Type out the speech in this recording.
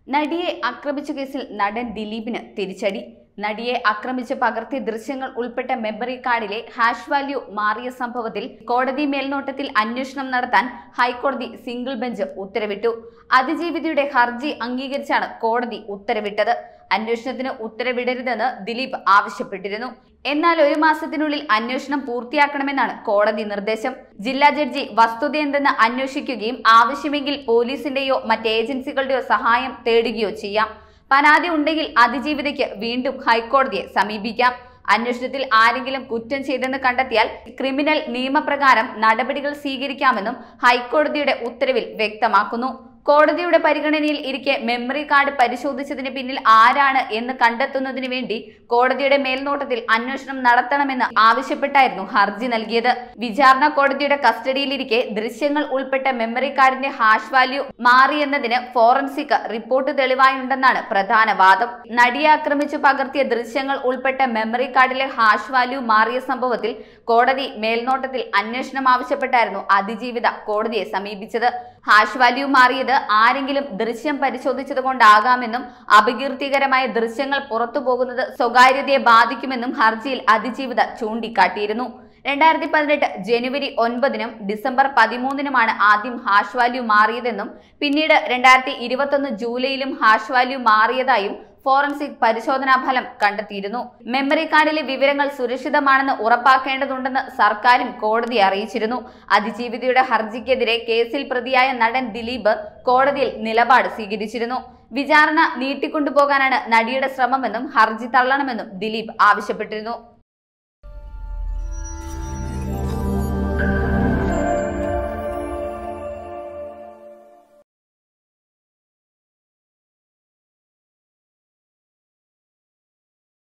നടിയെ ആക്രമിച്ച കേസിൽ നടൻ ദിലീപിന് തിരിച്ചടി നടിയെ ആക്രമിച്ച് പകർത്തിയ ദൃശ്യങ്ങൾ ഉൾപ്പെട്ട മെമ്മറി കാർഡിലെ ഹാഷ് വാല്യൂ മാറിയ സംഭവത്തിൽ കോടതി മേൽനോട്ടത്തിൽ അന്വേഷണം നടത്താൻ ഹൈക്കോടതി സിംഗിൾ ബെഞ്ച് ഉത്തരവിട്ടു അതിജീവിതയുടെ ഹർജി അംഗീകരിച്ചാണ് കോടതി ഉത്തരവിട്ടത് അന്വേഷണത്തിന് ഉത്തരവിടരുതെന്ന് ദിലീപ് ആവശ്യപ്പെട്ടിരുന്നു എന്നാൽ ഒരു മാസത്തിനുള്ളിൽ അന്വേഷണം പൂർത്തിയാക്കണമെന്നാണ് കോടതി നിർദ്ദേശം ജില്ലാ ജഡ്ജി വസ്തുതയെന്തെന്ന് അന്വേഷിക്കുകയും ആവശ്യമെങ്കിൽ പോലീസിന്റെയോ മറ്റ് ഏജൻസികളുടെയോ സഹായം തേടുകയോ ചെയ്യാം പരാതി ഉണ്ടെങ്കിൽ അതിജീവിതയ്ക്ക് വീണ്ടും ഹൈക്കോടതിയെ സമീപിക്കാം അന്വേഷണത്തിൽ ആരെങ്കിലും കുറ്റം ചെയ്തെന്ന് കണ്ടെത്തിയാൽ ക്രിമിനൽ നിയമപ്രകാരം നടപടികൾ സ്വീകരിക്കാമെന്നും ഹൈക്കോടതിയുടെ ഉത്തരവിൽ വ്യക്തമാക്കുന്നു കോടതിയുടെ പരിഗണനയിൽ ഇരിക്കെ മെമ്മറി കാർഡ് പരിശോധിച്ചതിന് പിന്നിൽ ആരാണ് എന്ന് കണ്ടെത്തുന്നതിന് വേണ്ടി കോടതിയുടെ മേൽനോട്ടത്തിൽ അന്വേഷണം നടത്തണമെന്ന് ആവശ്യപ്പെട്ടായിരുന്നു ഹർജി നൽകിയത് വിചാരണ കോടതിയുടെ കസ്റ്റഡിയിലിരിക്കെ ദൃശ്യങ്ങൾ ഉൾപ്പെട്ട മെമ്മറി കാർഡിന്റെ ഹാഷ് വാല്യൂ മാറിയെന്നതിന് ഫോറൻസിക് റിപ്പോർട്ട് തെളിവായുണ്ടെന്നാണ് പ്രധാന വാദം നടിയെ ആക്രമിച്ചു പകർത്തിയ ദൃശ്യങ്ങൾ ഉൾപ്പെട്ട മെമ്മറി കാർഡിലെ ഹാഷ് വാല്യൂ മാറിയ സംഭവത്തിൽ കോടതി മേൽനോട്ടത്തിൽ അന്വേഷണം ആവശ്യപ്പെട്ടായിരുന്നു അതിജീവിത കോടതിയെ സമീപിച്ചത് ഹാഷ് വാല്യൂ മാറിയത് ആരെങ്കിലും ദൃശ്യം പരിശോധിച്ചത് കൊണ്ടാകാമെന്നും അപകീർത്തികരമായ ദൃശ്യങ്ങൾ പുറത്തു പോകുന്നത് സ്വകാര്യതയെ ബാധിക്കുമെന്നും ഹർജിയിൽ അതിജീവിത ചൂണ്ടിക്കാട്ടിയിരുന്നു രണ്ടായിരത്തി പതിനെട്ട് ജനുവരി ഒൻപതിനും ഡിസംബർ പതിമൂന്നിനുമാണ് ആദ്യം ഹാഷ് വാല്യൂ മാറിയതെന്നും പിന്നീട് രണ്ടായിരത്തി ഇരുപത്തൊന്ന് ജൂലൈയിലും ഹാഷ് വാല്യൂ മാറിയതായും ഫോറൻസിക് പരിശോധനാ ഫലം കണ്ടെത്തിയിരുന്നു മെമ്മറി കാർഡിലെ വിവരങ്ങൾ സുരക്ഷിതമാണെന്ന് ഉറപ്പാക്കേണ്ടതുണ്ടെന്ന് സർക്കാരും കോടതിയെ അറിയിച്ചിരുന്നു അതിജീവിതയുടെ ഹർജിക്കെതിരെ കേസിൽ പ്രതിയായ നടൻ ദിലീപ് കോടതിയിൽ നിലപാട് സ്വീകരിച്ചിരുന്നു വിചാരണ നീട്ടിക്കൊണ്ടുപോകാനാണ് നടിയുടെ ശ്രമമെന്നും ഹർജി തള്ളണമെന്നും ദിലീപ് ആവശ്യപ്പെട്ടിരുന്നു